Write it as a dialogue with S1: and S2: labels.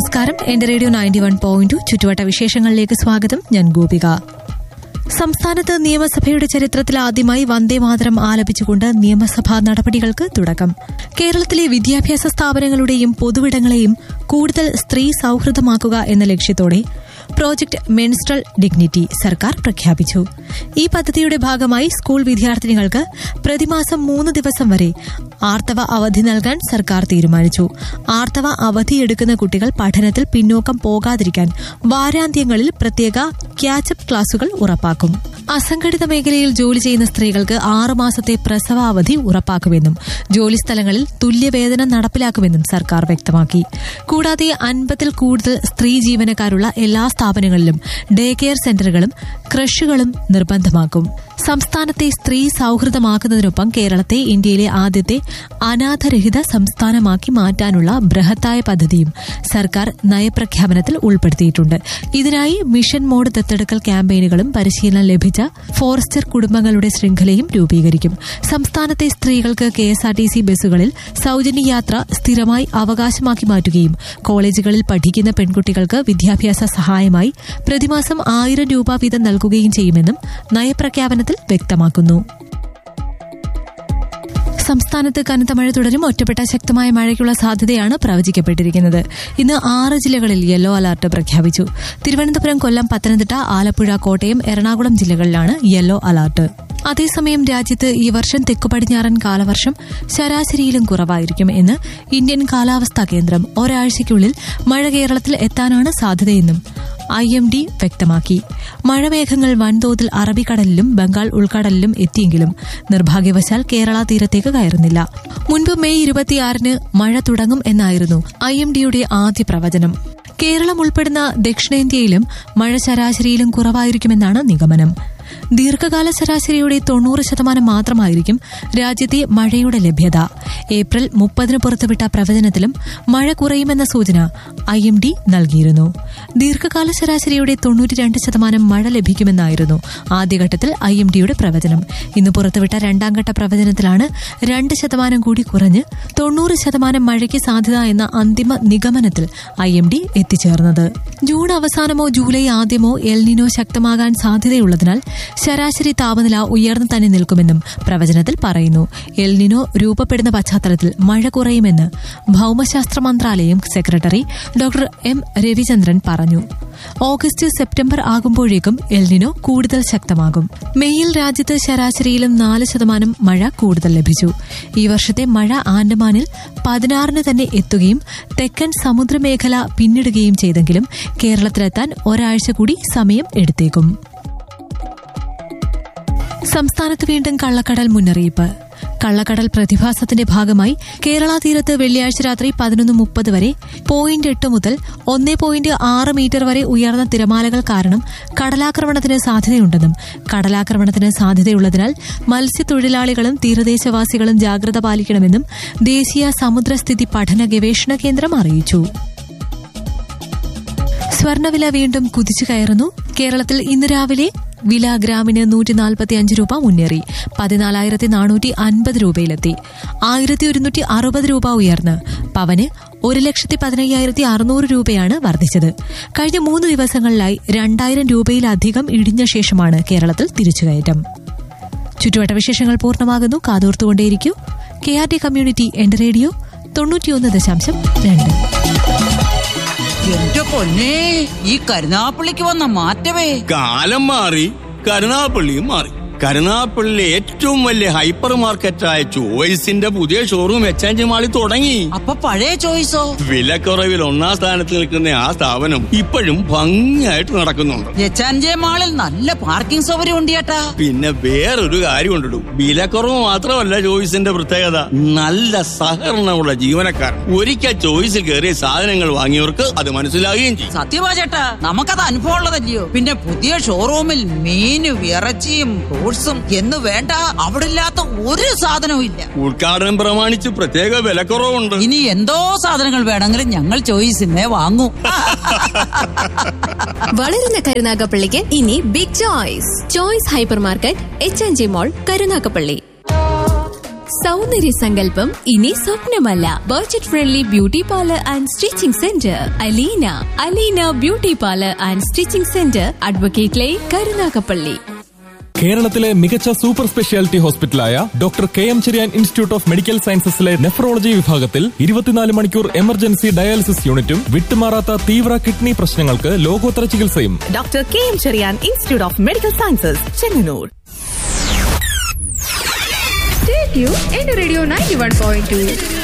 S1: നമസ്കാരം എന്റെ radio ninety one point ചുറ്റുവട്ട വിശേഷങ്ങളിലേക്ക് സ്വാഗതം ഞാൻ ഗോപിക സംസ്ഥാനത്ത് നിയമസഭയുടെ ചരിത്രത്തിൽ ആദ്യമായി വന്ദേമാതരം ആലപിച്ചുകൊണ്ട് നിയമസഭാ നടപടികൾക്ക് തുടക്കം കേരളത്തിലെ വിദ്യാഭ്യാസ സ്ഥാപനങ്ങളുടെയും പൊതുവിടങ്ങളെയും കൂടുതൽ സ്ത്രീ സൌഹൃദമാക്കുക എന്ന ലക്ഷ്യത്തോടെ പ്രോജക്ട് മെൻസ്ട്രൽ ഡിഗ്നിറ്റി സർക്കാർ പ്രഖ്യാപിച്ചു ഈ പദ്ധതിയുടെ ഭാഗമായി സ്കൂൾ വിദ്യാർത്ഥിനികൾക്ക് പ്രതിമാസം മൂന്ന് ദിവസം വരെ ആർത്തവ അവധി നൽകാൻ സർക്കാർ തീരുമാനിച്ചു ആർത്തവ അവധിയെടുക്കുന്ന കുട്ടികൾ പഠനത്തിൽ പിന്നോക്കം പോകാതിരിക്കാൻ വാരാന്ത്യങ്ങളിൽ പ്രത്യേക ക്യാച്ചപ്പ് ക്ലാസുകൾ ഉറപ്പാക്കും അസംഘടിത മേഖലയിൽ ജോലി ചെയ്യുന്ന സ്ത്രീകൾക്ക് ആറുമാസത്തെ പ്രസവാവധി ഉറപ്പാക്കുമെന്നും ജോലിസ്ഥലങ്ങളിൽ തുല്യവേതനം നടപ്പിലാക്കുമെന്നും സർക്കാർ വ്യക്തമാക്കി കൂടാതെ അൻപതിൽ കൂടുതൽ സ്ത്രീ ജീവനക്കാരുള്ള എല്ലാ സ്ഥാപനങ്ങളിലും ഡേ കെയർ സെന്ററുകളും ക്രഷുകളും നിർബന്ധമാക്കും സംസ്ഥാനത്തെ സ്ത്രീ സൌഹൃദമാക്കുന്നതിനൊപ്പം കേരളത്തെ ഇന്ത്യയിലെ ആദ്യത്തെ അനാഥരഹിത സംസ്ഥാനമാക്കി മാറ്റാനുള്ള ബൃഹത്തായ പദ്ധതിയും സർക്കാർ നയപ്രഖ്യാപനത്തിൽ ഉൾപ്പെടുത്തിയിട്ടുണ്ട് ഇതിനായി മിഷൻ മോഡ് ദത്തെടുക്കൽ ക്യാമ്പയിനുകളും പരിശീലനം ലഭിച്ച ഫോറസ്റ്റർ കുടുംബങ്ങളുടെ ശൃംഖലയും രൂപീകരിക്കും സംസ്ഥാനത്തെ സ്ത്രീകൾക്ക് കെഎസ്ആർടിസി ബസ്സുകളിൽ സൌജന്യ യാത്ര സ്ഥിരമായി അവകാശമാക്കി മാറ്റുകയും കോളേജുകളിൽ പഠിക്കുന്ന പെൺകുട്ടികൾക്ക് വിദ്യാഭ്യാസ സഹായമായി പ്രതിമാസം ആയിരം രൂപ വീതം നൽകുകയും ചെയ്യുമെന്നും നയപ്രഖ്യാപനത്തിൽ വ്യക്തമാക്കുന്നു സംസ്ഥാനത്ത് കനത്ത മഴ തുടരും ഒറ്റപ്പെട്ട ശക്തമായ മഴയ്ക്കുള്ള സാധ്യതയാണ് പ്രവചിക്കപ്പെട്ടിരിക്കുന്നത് ഇന്ന് ആറ് ജില്ലകളിൽ യെല്ലോ അലർട്ട് പ്രഖ്യാപിച്ചു തിരുവനന്തപുരം കൊല്ലം പത്തനംതിട്ട ആലപ്പുഴ കോട്ടയം എറണാകുളം ജില്ലകളിലാണ് യെല്ലോ അലർട്ട് അതേസമയം രാജ്യത്ത് ഈ വർഷം തെക്കു പടിഞ്ഞാറൻ കാലവർഷം ശരാശരിയിലും കുറവായിരിക്കും എന്ന് ഇന്ത്യൻ കാലാവസ്ഥാ കേന്ദ്രം ഒരാഴ്ചയ്ക്കുള്ളിൽ മഴ കേരളത്തിൽ എത്താനാണ് സാധ്യതയെന്നും ഐ എം ഡി വ്യക്തമാക്കി മഴമേഘങ്ങൾ വൻതോതിൽ അറബിക്കടലിലും ബംഗാൾ ഉൾക്കടലിലും എത്തിയെങ്കിലും നിർഭാഗ്യവശാൽ കേരള തീരത്തേക്ക് കയറുന്നില്ല മുൻപ് മെയ് ഇരുപത്തിയാറിന് മഴ തുടങ്ങും എന്നായിരുന്നു ഐ എം ഡിയുടെ ആദ്യ പ്രവചനം കേരളം ഉൾപ്പെടുന്ന ദക്ഷിണേന്ത്യയിലും മഴ ശരാശരിയിലും കുറവായിരിക്കുമെന്നാണ് നിഗമനം ദീർഘകാല ശരാശരിയുടെ തൊണ്ണൂറ് ശതമാനം മാത്രമായിരിക്കും രാജ്യത്തെ മഴയുടെ ലഭ്യത ഏപ്രിൽ മുപ്പതിന് പുറത്തുവിട്ട പ്രവചനത്തിലും മഴ കുറയുമെന്ന സൂചന ഐ എം ഡി നൽകിയിരുന്നു ദീർഘകാല ശരാശരിയുടെ തൊണ്ണൂറ്റിരണ്ട് ശതമാനം മഴ ലഭിക്കുമെന്നായിരുന്നു ആദ്യഘട്ടത്തിൽ ഐ എം ഡിയുടെ പ്രവചനം ഇന്ന് പുറത്തുവിട്ട രണ്ടാം ഘട്ട പ്രവചനത്തിലാണ് രണ്ട് ശതമാനം കൂടി കുറഞ്ഞ് തൊണ്ണൂറ് ശതമാനം മഴയ്ക്ക് സാധ്യത എന്ന അന്തിമ നിഗമനത്തിൽ ഐ എം ഡി എത്തിച്ചേർന്നത് ജൂൺ അവസാനമോ ജൂലൈ ആദ്യമോ എൽനിനോ ശക്തമാകാൻ സാധ്യതയുള്ളതിനാൽ ശരാശരി താപനില ഉയർന്നു തന്നെ നിൽക്കുമെന്നും പ്രവചനത്തിൽ പറയുന്നു എൽനിനോ രൂപപ്പെടുന്ന പശ്ചാത്തലത്തിൽ മഴ കുറയുമെന്ന് ഭൌമശാസ്ത്ര മന്ത്രാലയം സെക്രട്ടറി ഡോക്ടർ എം രവിചന്ദ്രൻ പറഞ്ഞു ഓഗസ്റ്റ് സെപ്റ്റംബർ ആകുമ്പോഴേക്കും എൽനിനോ കൂടുതൽ ശക്തമാകും മെയ്യിൽ രാജ്യത്ത് ശരാശരിയിലും നാല് ശതമാനം മഴ കൂടുതൽ ലഭിച്ചു ഈ വർഷത്തെ മഴ ആൻഡമാനിൽ പതിനാറിന് തന്നെ എത്തുകയും തെക്കൻ സമുദ്രമേഖല പിന്നിടുകയും ചെയ്തെങ്കിലും കേരളത്തിലെത്താൻ ഒരാഴ്ച കൂടി സമയം എടുത്തേക്കും സംസ്ഥാനത്ത് വീണ്ടും കള്ളക്കടൽ മുന്നറിയിപ്പ് കള്ളക്കടൽ പ്രതിഭാസത്തിന്റെ ഭാഗമായി കേരള തീരത്ത് വെള്ളിയാഴ്ച രാത്രി പതിനൊന്ന് മുപ്പത് വരെ പോയിന്റ് എട്ട് മുതൽ ഒന്നേ പോയിന്റ് ആറ് മീറ്റർ വരെ ഉയർന്ന തിരമാലകൾ കാരണം കടലാക്രമണത്തിന് സാധ്യതയുണ്ടെന്നും കടലാക്രമണത്തിന് സാധ്യതയുള്ളതിനാൽ മത്സ്യത്തൊഴിലാളികളും തീരദേശവാസികളും ജാഗ്രത പാലിക്കണമെന്നും ദേശീയ സമുദ്രസ്ഥിതി പഠന ഗവേഷണ കേന്ദ്രം അറിയിച്ചു സ്വർണവില വീണ്ടും കുതിച്ചു കയറുന്നു കേരളത്തിൽ ഇന്ന് രാവിലെ വില ഗ്രാമിന് നൂറ്റി നാൽപ്പത്തി അഞ്ച് രൂപ മുന്നേറി പതിനാലായിരത്തി നാനൂറ്റി അൻപത് രൂപയിലെത്തി ആയിരത്തി ഒരുന്നൂറ്റി അറുപത് രൂപ ഉയർന്ന് പവന് ഒരു ലക്ഷത്തി പതിനയ്യായിരത്തി അറുന്നൂറ് രൂപയാണ് വർദ്ധിച്ചത് കഴിഞ്ഞ മൂന്ന് ദിവസങ്ങളിലായി രണ്ടായിരം രൂപയിലധികം ഇടിഞ്ഞ ശേഷമാണ് കേരളത്തിൽ തിരിച്ചുകയറ്റം ചുറ്റുവട്ട വിശേഷങ്ങൾ പൂർണ്ണമാകുന്നു കാതോർത്തുകൊണ്ടേയിരിക്കൂ കെ ആർ ടി കമ്മ്യൂണിറ്റി എന്റെ റേഡിയോ തൊണ്ണൂറ്റിയൊന്ന് ദശാംശം രണ്ട്
S2: എന്റെ പൊന്നേ ഈ കരുനാപ്പള്ളിക്ക് വന്ന മാറ്റമേ
S3: കാലം മാറി കരുനാപ്പള്ളിയും മാറി കരുനാപ്പള്ളിയിലെ ഏറ്റവും വലിയ ഹൈപ്പർ മാർക്കറ്റായ ചോയ്സിന്റെ പുതിയ ഷോറൂം എക്സ്ചേഞ്ച് മാളിൽ തുടങ്ങി
S2: അപ്പൊ പഴയ ചോയ്സോ
S3: വിലക്കുറവിൽ ഒന്നാം സ്ഥാനത്ത് നിൽക്കുന്ന ആ സ്ഥാപനം ഇപ്പോഴും ഭംഗിയായിട്ട് നടക്കുന്നുണ്ട്
S2: എച്ചാൻജെ മാളിൽ നല്ല പാർക്കിംഗ് സൗകര്യം ഉണ്ട് ചേട്ടാ
S3: പിന്നെ വേറൊരു കാര്യം ഉണ്ടിടും വിലക്കുറവ് മാത്രമല്ല ചോയ്സിന്റെ പ്രത്യേകത നല്ല സഹകരണമുള്ള ജീവനക്കാർ ഒരിക്കൽ ചോയ്സിൽ കയറിയ സാധനങ്ങൾ വാങ്ങിയവർക്ക് അത് മനസ്സിലാകുകയും ചെയ്യും
S2: സത്യമാ ചേട്ടാ നമുക്കത് അനുഭവം ഉള്ളതല്ലയോ പിന്നെ പുതിയ ഷോറൂമിൽ മീനും ഇറച്ചിയും ഫ്രൂട്ട്സും എന്ന് വേണ്ട അവിടെ ഇല്ലാത്ത ഒരു സാധനവും ഇല്ല
S3: ഉദ്ഘാടനം പ്രമാണിച്ച് പ്രത്യേക വിലക്കുറവുണ്ട്
S2: ഇനി എന്തോ സാധനങ്ങൾ വേണമെങ്കിലും ഞങ്ങൾ ചോയ്സിന്നേ വാങ്ങൂ
S4: വളരുന്ന കരുനാഗപ്പള്ളിക്ക് ഇനി big choice choice hypermarket H N G mall Karunagappally സൗന്ദര്യ സങ്കല്പം ഇനി സ്വപ്നമല്ല budget friendly beauty parlour and stitching centre Aleena Aleena beauty parlour and stitching centre advocate lane Karunagappally
S5: കേരളത്തിലെ മികച്ച സൂപ്പർ സ്പെഷ്യാലിറ്റി ഹോസ്പിറ്റലായ doctor K M Cherian institute of medical സയൻസസിലെ nephrology വിഭാഗത്തിൽ ഇരുപത്തിനാല് മണിക്കൂർ എമർജൻസി ഡയാലിസിസ് യൂണിറ്റും വിട്ടുമാറാത്ത തീവ്ര കിഡ്നി പ്രശ്നങ്ങൾക്ക് ലോകോത്തര ചികിത്സയും
S6: doctor K M Cherian institute of medical sciences Chengannur
S7: Stay tuned into Radio 91.2.